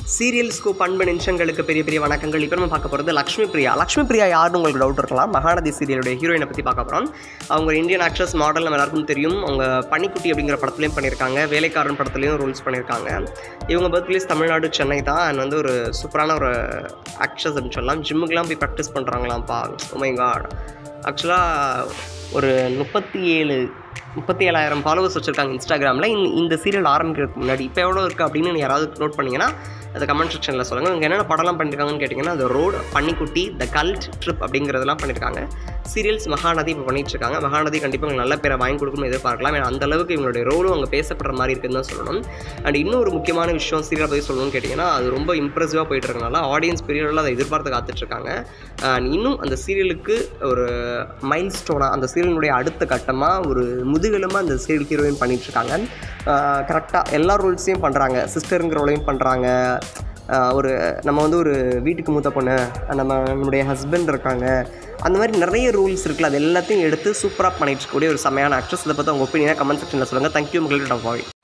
serial scoop அன்பு நிமிஷங்களுக்கு பெரிய பெரிய வணக்கங்கள் இப்போ நம்ம பார்க்க போகிறது லக்ஷ்மி பிரியா லக்ஷ்மி பிரியா யாருன்னு உங்களுக்கு டவுட் இருக்கலாம் மகாநதி சீரியலுடைய ஹீரோயினை பற்றி பார்க்க போகிறோம் அவங்க ஒரு இந்தியன் ஆக்ட்ரஸ் மாடல் நம்ம எல்லாருக்கும் தெரியும் அவங்க பனிக்குட்டி அப்படிங்கிற படத்துலையும் பண்ணியிருக்காங்க வேலைக்காரன் படத்துலையும் ரோல்ஸ் பண்ணியிருக்காங்க இவங்க பர்த் பிளேஸ் தமிழ்நாடு சென்னை தான் அண்ட் வந்து ஒரு சூப்பரான ஒரு ஆக்ட்ரஸ் அப்படின்னு சொல்லலாம் ஜிம்முக்கெலாம் போய் ப்ராக்டிஸ் பண்ணுறாங்களாம்ப்பா உமை காட் ஆக்சுவலாக ஒரு முப்பத்தி ஏழு முப்பத்தி ஏழாயிரம் ஃபாலோவர்ஸ் வச்சுருக்காங்க இன்ஸ்டாகிராமில் இந்த இந்த சீரியல் ஆரம்பிக்கிறதுக்கு முன்னாடி இப்போ எவ்வளோ இருக்குது அப்படின்னு யாராவது நோட் பண்ணிங்கன்னா அதை கமெண்ட் செக்ஷனில் சொல்லுங்கள் இவங்க என்னென்ன படம்லாம் பண்ணியிருக்காங்கன்னு கேட்டிங்கன்னா அது road Pannikutty the cult trip அப்படிங்கிறதெல்லாம் பண்ணியிருக்காங்க சீரியல்ஸ் மகாநதி இப்போ பண்ணிட்டு இருக்காங்க மகாநதி கண்டிப்பாக உங்களுக்கு நல்ல பேரை வாங்கி கொடுக்கணும்னு எதிர்பார்க்கலாம் ஏன்னா அந்த அளவுக்கு இவங்களுடைய ரோலும் அங்கே பேசப்படுற மாதிரி இருக்குன்னு தான் சொல்லணும் அண்ட் இன்னும் ஒரு முக்கியமான விஷயம் சீரியலை பற்றி சொல்லணும்னு கேட்டிங்கன்னா அது ரொம்ப இம்ப்ரெசிவாக போயிட்டு இருக்கனால ஆடியன்ஸ் பீரியடில் அதை எதிர்பார்த்து காத்துட்ருக்காங்க அண்ட் இன்னும் அந்த சீரியலுக்கு ஒரு மைல் ஸ்டோனாக அந்த சீரியலுடைய அடுத்த கட்டமாக ஒரு முதுகெலுமாக அந்த சீரியல் ஹீரோயின் பண்ணிகிட்ருக்காங்க கரெக்டாக எல்லா ரோல்ஸையும் பண்ணுறாங்க சிஸ்டருங்கிற ரோலையும் பண்ணுறாங்க ஒரு நம்ம வந்து ஒரு வீட்டுக்கு மூத்த பொண்ணு நம்ம நம்மளுடைய ஹஸ்பண்ட் இருக்காங்க அந்த மாதிரி நிறைய ரூல்ஸ் இருக்குல்ல அது எல்லாத்தையும் எடுத்து சூப்பராக பண்ணிட்டு இருக்கக்கூடிய ஒரு செமையான ஆக்ட்ரஸ் இதை பற்றி உங்கள் ஒப்பீனியனாக கமெண்ட் செக்ஷனில் சொல்லுங்கள் தேங்க்யூ உங்களுக்கு வாய்